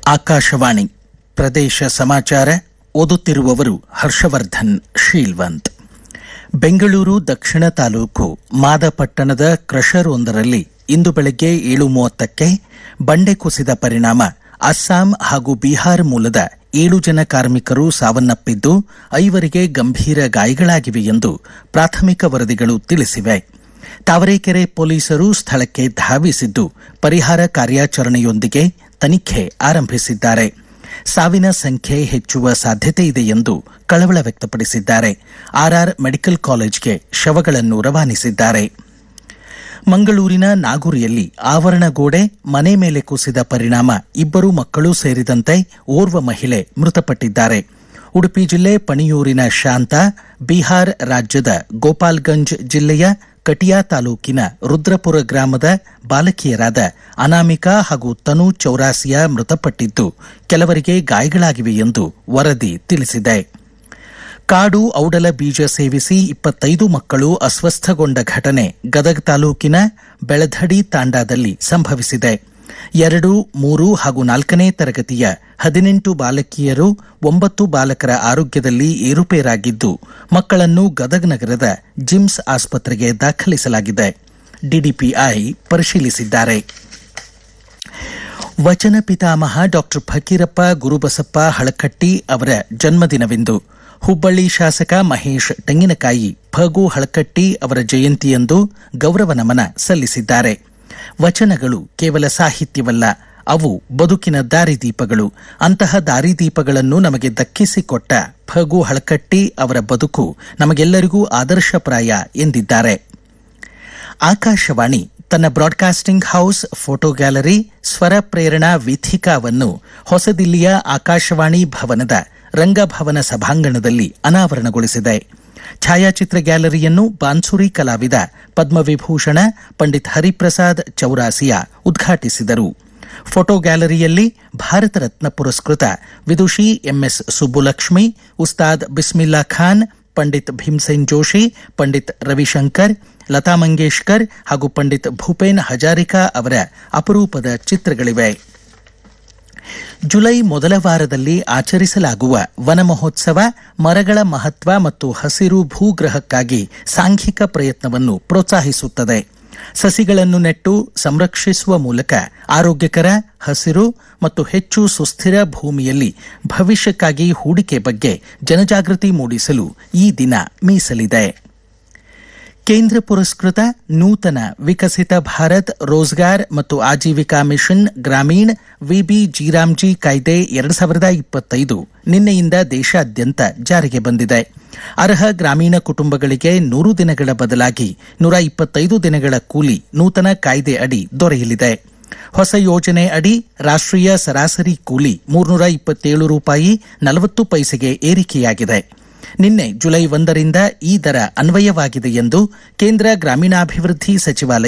ಆಕಾಶವಾಣಿ ಪ್ರದೇಶ ಸಮಾಚಾರ ಓದುತ್ತಿರುವವರು ಹರ್ಷವರ್ಧನ್ ಶೀಲ್ವಂತ್ ಬೆಂಗಳೂರು ದಕ್ಷಿಣ ತಾಲೂಕು ಮಾದಪಟ್ಟಣದ ಕ್ರಷರ್ ಒಂದರಲ್ಲಿ ಇಂದು ಬೆಳಗ್ಗೆ ಏಳು ಮೂವತ್ತಕ್ಕೆ ಬಂಡೆ ಕುಸಿದ ಪರಿಣಾಮ ಅಸ್ಸಾಂ ಹಾಗೂ ಬಿಹಾರ ಮೂಲದ ಏಳು ಜನ ಕಾರ್ಮಿಕರು ಸಾವನ್ನಪ್ಪಿದ್ದು ಐವರಿಗೆ ಗಂಭೀರ ಗಾಯಗಳಾಗಿವೆ ಎಂದು ಪ್ರಾಥಮಿಕ ವರದಿಗಳು ತಿಳಿಸಿವೆ ತಾವರೆಕೆರೆ ಪೊಲೀಸರು ಸ್ಥಳಕ್ಕೆ ಧಾವಿಸಿದ್ದು ಪರಿಹಾರ ಕಾರ್ಯಾಚರಣೆಯೊಂದಿಗೆ ತನಿಖೆ ಆರಂಭಿಸಿದ್ದಾರೆ ಸಾವಿನ ಸಂಖ್ಯೆ ಹೆಚ್ಚುವ ಸಾಧ್ಯತೆ ಇದೆ ಎಂದು ಕಳವಳ ವ್ಯಕ್ತಪಡಿಸಿದ್ದಾರೆ ಆರ್ಆರ್ ಮೆಡಿಕಲ್ ಕಾಲೇಜ್ಗೆ ಶವಗಳನ್ನು ರವಾನಿಸಿದ್ದಾರೆ ಮಂಗಳೂರಿನ ನಾಗುರಿಯಲ್ಲಿ ಆವರಣ ಗೋಡೆ ಮನೆ ಮೇಲೆ ಕುಸಿದ ಪರಿಣಾಮ ಇಬ್ಬರು ಮಕ್ಕಳು ಸೇರಿದಂತೆ ಓರ್ವ ಮಹಿಳೆ ಮೃತಪಟ್ಟಿದ್ದಾರೆ ಉಡುಪಿ ಜಿಲ್ಲೆ ಪಣಿಯೂರಿನ ಶಾಂತ ಬಿಹಾರ್ ರಾಜ್ಯದ ಗೋಪಾಲ್ಗಂಜ್ ಜಿಲ್ಲೆಯ ಕಟಿಯಾ ತಾಲೂಕಿನ ರುದ್ರಪುರ ಗ್ರಾಮದ ಬಾಲಕಿಯರಾದ ಅನಾಮಿಕಾ ಹಾಗೂ ತನು ಚೌರಾಸಿಯಾ ಮೃತಪಟ್ಟಿದ್ದು ಕೆಲವರಿಗೆ ಗಾಯಗಳಾಗಿವೆ ಎಂದು ವರದಿ ತಿಳಿಸಿದೆ ಕಾಡು ಔಡಲ ಬೀಜ ಸೇವಿಸಿ ಇಪ್ಪತ್ತೈದು ಮಕ್ಕಳು ಅಸ್ವಸ್ಥಗೊಂಡ ಘಟನೆ ಗದಗ ತಾಲೂಕಿನ ಬೆಳಧಡಿ ತಾಂಡಾದಲ್ಲಿ ಸಂಭವಿಸಿದೆ ಎರಡು ಮೂರು ಹಾಗೂ ನಾಲ್ಕನೇ ತರಗತಿಯ ಹದಿನೆಂಟು ಬಾಲಕಿಯರು ಒಂಬತ್ತು ಬಾಲಕರ ಆರೋಗ್ಯದಲ್ಲಿ ಏರುಪೇರಾಗಿದ್ದು ಮಕ್ಕಳನ್ನು ಗದಗ ನಗರದ ಜಿಮ್ಸ್ ಆಸ್ಪತ್ರೆಗೆ ದಾಖಲಿಸಲಾಗಿದೆ ಡಿಡಿಪಿಐ ಪರಿಶೀಲಿಸಿದ್ದಾರೆ ವಚನ ಪಿತಾಮಹ ಡಾಕ್ಟರ್ ಫಕೀರಪ್ಪ ಗುರುಬಸಪ್ಪ ಹಳಕಟ್ಟಿ ಅವರ ಜನ್ಮದಿನವಿಂದು ಹುಬ್ಬಳ್ಳಿ ಶಾಸಕ ಮಹೇಶ್ ತೆಂಗಿನಕಾಯಿ ಫಗು ಹಳಕಟ್ಟಿ ಅವರ ಜಯಂತಿಯಂದು ಗೌರವ ನಮನ ಸಲ್ಲಿಸಿದ್ದಾರೆ ವಚನಗಳು ಕೇವಲ ಸಾಹಿತ್ಯವಲ್ಲ ಅವು ಬದುಕಿನ ದಾರಿದೀಪಗಳು ಅಂತಹ ದಾರಿದೀಪಗಳನ್ನು ನಮಗೆ ದಕ್ಕಿಸಿಕೊಟ್ಟ ಫಗು ಹಳಕಟ್ಟಿ ಅವರ ಬದುಕು ನಮಗೆಲ್ಲರಿಗೂ ಆದರ್ಶಪ್ರಾಯ ಎಂದಿದ್ದಾರೆ ಆಕಾಶವಾಣಿ ತನ್ನ ಬ್ರಾಡ್ಕಾಸ್ಟಿಂಗ್ ಹೌಸ್ ಫೋಟೋ ಗ್ಯಾಲರಿ ಸ್ವರ ಪ್ರೇರಣಾ ವೀಥಿಕಾವನ್ನು ಹೊಸದಿಲ್ಲಿಯ ಆಕಾಶವಾಣಿ ಭವನದ ರಂಗಭವನ ಸಭಾಂಗಣದಲ್ಲಿ ಅನಾವರಣಗೊಳಿಸಿದೆ ಛಾಯಾಚಿತ್ರ ಗ್ಯಾಲರಿಯನ್ನು ಬಾನ್ಸುರಿ ಕಲಾವಿದ ಪದ್ಮವಿಭೂಷಣ ಪಂಡಿತ್ ಹರಿಪ್ರಸಾದ್ ಚೌರಾಸಿಯಾ ಉದ್ಘಾಟಿಸಿದರು ಫೋಟೋ ಗ್ಯಾಲರಿಯಲ್ಲಿ ಭಾರತ ರತ್ನ ಪುರಸ್ಕೃತ ವಿದುಷಿ ಎಂಎಸ್ ಸುಬ್ಬುಲಕ್ಷ್ಮಿ ಉಸ್ತಾದ್ ಬಿಸ್ಮಿಲ್ಲಾ ಖಾನ್ ಪಂಡಿತ್ ಭೀಮ್ಸೇನ್ ಜೋಶಿ ಪಂಡಿತ್ ರವಿಶಂಕರ್ ಲತಾ ಮಂಗೇಶ್ಕರ್ ಹಾಗೂ ಪಂಡಿತ್ ಭೂಪೇನ್ ಹಜಾರಿಕಾ ಅವರ ಅಪರೂಪದ ಚಿತ್ರಗಳಿವೆ ಜುಲೈ ಮೊದಲ ವಾರದಲ್ಲಿ ಆಚರಿಸಲಾಗುವ ವನ ಮಹೋತ್ಸವ ಮರಗಳ ಮಹತ್ವ ಮತ್ತು ಹಸಿರು ಭೂಗ್ರಹಕ್ಕಾಗಿ ಸಾಂಘಿಕ ಪ್ರಯತ್ನವನ್ನು ಪ್ರೋತ್ಸಾಹಿಸುತ್ತದೆ ಸಸಿಗಳನ್ನು ನೆಟ್ಟು ಸಂರಕ್ಷಿಸುವ ಮೂಲಕ ಆರೋಗ್ಯಕರ ಹಸಿರು ಮತ್ತು ಹೆಚ್ಚು ಸುಸ್ಥಿರ ಭೂಮಿಯಲ್ಲಿ ಭವಿಷ್ಯಕ್ಕಾಗಿ ಹೂಡಿಕೆ ಬಗ್ಗೆ ಜನಜಾಗೃತಿ ಮೂಡಿಸಲು ಈ ದಿನ ಮೀಸಲಿದೆ ಕೇಂದ್ರ ಪುರಸ್ಕೃತ ನೂತನ ವಿಕಸಿತ ಭಾರತ್ ರೋಜ್ಗಾರ್ ಮತ್ತು Ajeevika mission Gramin V B G RAM G ಕಾಯ್ದೆ ಎರಡು ಸಾವಿರದ ಇಪ್ಪತ್ತೈದು ನಿನ್ನೆಯಿಂದ ದೇಶಾದ್ಯಂತ ಜಾರಿಗೆ ಬಂದಿದೆ ಅರ್ಹ ಗ್ರಾಮೀಣ ಕುಟುಂಬಗಳಿಗೆ ನೂರು ದಿನಗಳ ಬದಲಾಗಿ ನೂರ ಇಪ್ಪತ್ತೈದು ದಿನಗಳ ಕೂಲಿ ನೂತನ ಕಾಯ್ದೆ ಅಡಿ ದೊರೆಯಲಿದೆ ಹೊಸ ಯೋಜನೆ ಅಡಿ ರಾಷ್ಟ್ರೀಯ ಸರಾಸರಿ ಕೂಲಿ ಮೂರ್ನೂರ ಇಪ್ಪತ್ತೇಳು ರೂಪಾಯಿ ನಲವತ್ತು ಪೈಸೆಗೆ ಏರಿಕೆಯಾಗಿದೆ ನಿನ್ನೆ ಜುಲೈ ಒಂದರಿಂದ ಈ ದರ ಅನ್ವಯವಾಗಿದೆ ಎಂದು ಕೇಂದ್ರ ಗ್ರಾಮೀಣಾಭಿವೃದ್ಧಿ ಸಚಿವಾಲಯ